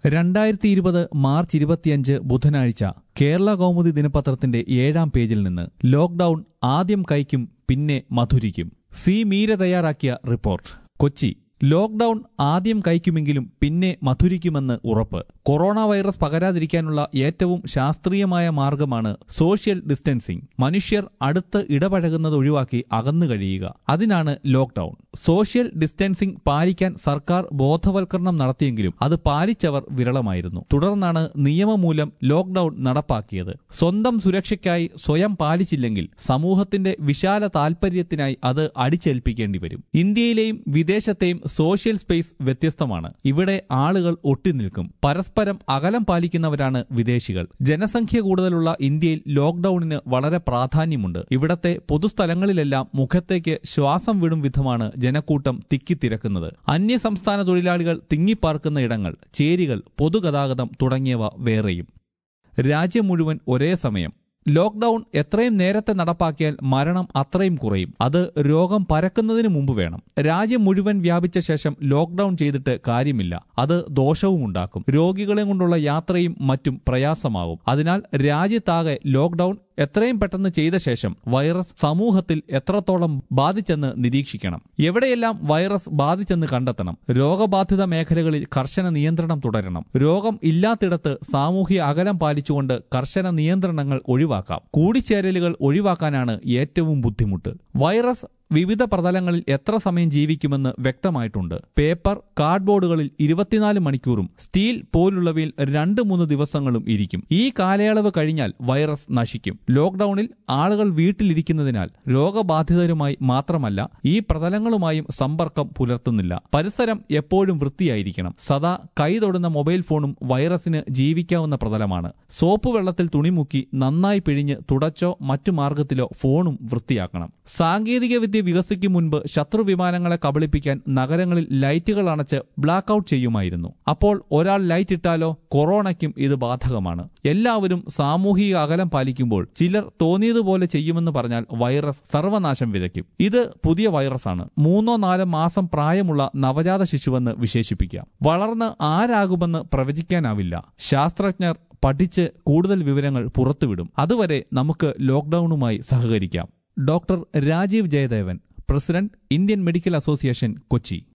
രണ്ടായിരത്തി ഇരുപത് മാർച്ച് ഇരുപത്തിയഞ്ച് ബുധനാഴ്ച കേരള കൗമുദി ദിനപത്രത്തിന്റെ ഏഴാം പേജിൽ നിന്ന് ലോക്ഡൌൺ ആദ്യം കൈക്കും പിന്നെ മധുരിക്കും സി മീര തയ്യാറാക്കിയ റിപ്പോർട്ട് കൊച്ചി ലോക്ഡൌൺ ആദ്യം കൈക്കുമെങ്കിലും പിന്നെ മധുരിക്കുമെന്ന് ഉറപ്പ് കൊറോണ വൈറസ് പകരാതിരിക്കാനുള്ള ഏറ്റവും ശാസ്ത്രീയമായ മാർഗമാണ് സോഷ്യൽ ഡിസ്റ്റൻസിംഗ് മനുഷ്യർ അടുത്ത് ഇടപഴകുന്നത് ഒഴിവാക്കി അകന്നു കഴിയുക അതിനാണ് ലോക്ഡൌൺ സോഷ്യൽ ഡിസ്റ്റൻസിംഗ് പാലിക്കാൻ സർക്കാർ ബോധവൽക്കരണം നടത്തിയെങ്കിലും അത് പാലിച്ചവർ വിരളമായിരുന്നു തുടർന്നാണ് നിയമം മൂലം ലോക്ഡൌൺ നടപ്പാക്കിയത് സ്വന്തം സുരക്ഷയ്ക്കായി സ്വയം പാലിച്ചില്ലെങ്കിൽ സമൂഹത്തിന്റെ വിശാല താൽപര്യത്തിനായി അത് അടിച്ചേൽപ്പിക്കേണ്ടി വരും ഇന്ത്യയിലെയും വിദേശത്തെയും സോഷ്യൽ സ്പേസ് വ്യത്യസ്തമാണ് ഇവിടെ ആളുകൾ ഒട്ടിനിൽക്കും പരസ്പരം അകലം പാലിക്കുന്നവരാണ് വിദേശികൾ ജനസംഖ്യ കൂടുതലുള്ള ഇന്ത്യയിൽ ലോക്ഡൌണിന് വളരെ പ്രാധാന്യമുണ്ട് ഇവിടത്തെ പൊതുസ്ഥലങ്ങളിലെല്ലാം മുഖത്തേക്ക് ശ്വാസം വിടും വിധമാണ് ജനക്കൂട്ടം തിക്കിത്തിരക്കുന്നത് അന്യ സംസ്ഥാന തൊഴിലാളികൾ തിങ്ങിപ്പാർക്കുന്ന ഇടങ്ങൾ ചേരികൾ പൊതുഗതാഗതം തുടങ്ങിയവ വേറെയും രാജ്യം മുഴുവൻ ഒരേ സമയം ലോക്ഡൌൺ എത്രയും നേരത്തെ നടപ്പാക്കിയാൽ മരണം അത്രയും കുറയും അത് രോഗം പരക്കുന്നതിന് മുമ്പ് വേണം രാജ്യം മുഴുവൻ വ്യാപിച്ച ശേഷം ലോക്ഡൌൺ ചെയ്തിട്ട് കാര്യമില്ല അത് ദോഷവും ഉണ്ടാക്കും രോഗികളെ കൊണ്ടുള്ള യാത്രയും മറ്റും പ്രയാസമാകും അതിനാൽ രാജ്യത്താകെ ലോക്ഡൌൺ എത്രയും പെട്ടെന്ന് ചെയ്ത ശേഷം വൈറസ് സമൂഹത്തിൽ എത്രത്തോളം ബാധിച്ചെന്ന് നിരീക്ഷിക്കണം എവിടെയെല്ലാം വൈറസ് ബാധിച്ചെന്ന് കണ്ടെത്തണം രോഗബാധിത മേഖലകളിൽ കർശന നിയന്ത്രണം തുടരണം രോഗം ഇല്ലാത്തിടത്ത് സാമൂഹ്യ അകലം പാലിച്ചുകൊണ്ട് കർശന നിയന്ത്രണങ്ങൾ ഒഴിവാക്കാം കൂടിച്ചേരലുകൾ ഒഴിവാക്കാനാണ് ഏറ്റവും ബുദ്ധിമുട്ട് വൈറസ് വിവിധ പ്രതലങ്ങളിൽ എത്ര സമയം ജീവിക്കുമെന്ന് വ്യക്തമായിട്ടുണ്ട് പേപ്പർ കാർഡ്ബോർഡുകളിൽ ഇരുപത്തിനാല് മണിക്കൂറും സ്റ്റീൽ പോലുള്ളവയിൽ രണ്ട് മൂന്ന് ദിവസങ്ങളും ഇരിക്കും ഈ കാലയളവ് കഴിഞ്ഞാൽ വൈറസ് നശിക്കും ലോക്ഡൌണിൽ ആളുകൾ വീട്ടിലിരിക്കുന്നതിനാൽ രോഗബാധിതരുമായി മാത്രമല്ല ഈ പ്രതലങ്ങളുമായും സമ്പർക്കം പുലർത്തുന്നില്ല പരിസരം എപ്പോഴും വൃത്തിയായിരിക്കണം സദാ കൈ തൊടുന്ന മൊബൈൽ ഫോണും വൈറസിന് ജീവിക്കാവുന്ന പ്രതലമാണ് സോപ്പ് വെള്ളത്തിൽ തുണിമുക്കി നന്നായി പിഴിഞ്ഞ് തുടച്ചോ മറ്റു മാർഗത്തിലോ ഫോണും വൃത്തിയാക്കണം സാങ്കേതികവിദ്യ വികസിക്കും മുൻപ് ശത്രു വിമാനങ്ങളെ കബളിപ്പിക്കാൻ നഗരങ്ങളിൽ ലൈറ്റുകൾ അണച്ച് ബ്ലാക്ക് ഔട്ട് ചെയ്യുമായിരുന്നു അപ്പോൾ ഒരാൾ ലൈറ്റ് ഇട്ടാലോ കൊറോണയ്ക്കും ഇത് ബാധകമാണ് എല്ലാവരും സാമൂഹിക അകലം പാലിക്കുമ്പോൾ ചിലർ തോന്നിയതുപോലെ ചെയ്യുമെന്ന് പറഞ്ഞാൽ വൈറസ് സർവനാശം വിതയ്ക്കും ഇത് പുതിയ വൈറസാണ് മൂന്നോ നാലോ മാസം പ്രായമുള്ള നവജാത ശിശുവെന്ന് വിശേഷിപ്പിക്കാം വളർന്ന് ആരാകുമെന്ന് പ്രവചിക്കാനാവില്ല ശാസ്ത്രജ്ഞർ പഠിച്ച് കൂടുതൽ വിവരങ്ങൾ പുറത്തുവിടും അതുവരെ നമുക്ക് ലോക്ഡൌണുമായി സഹകരിക്കാം doctor Rajeev Jayadevan president Indian medical association Kochi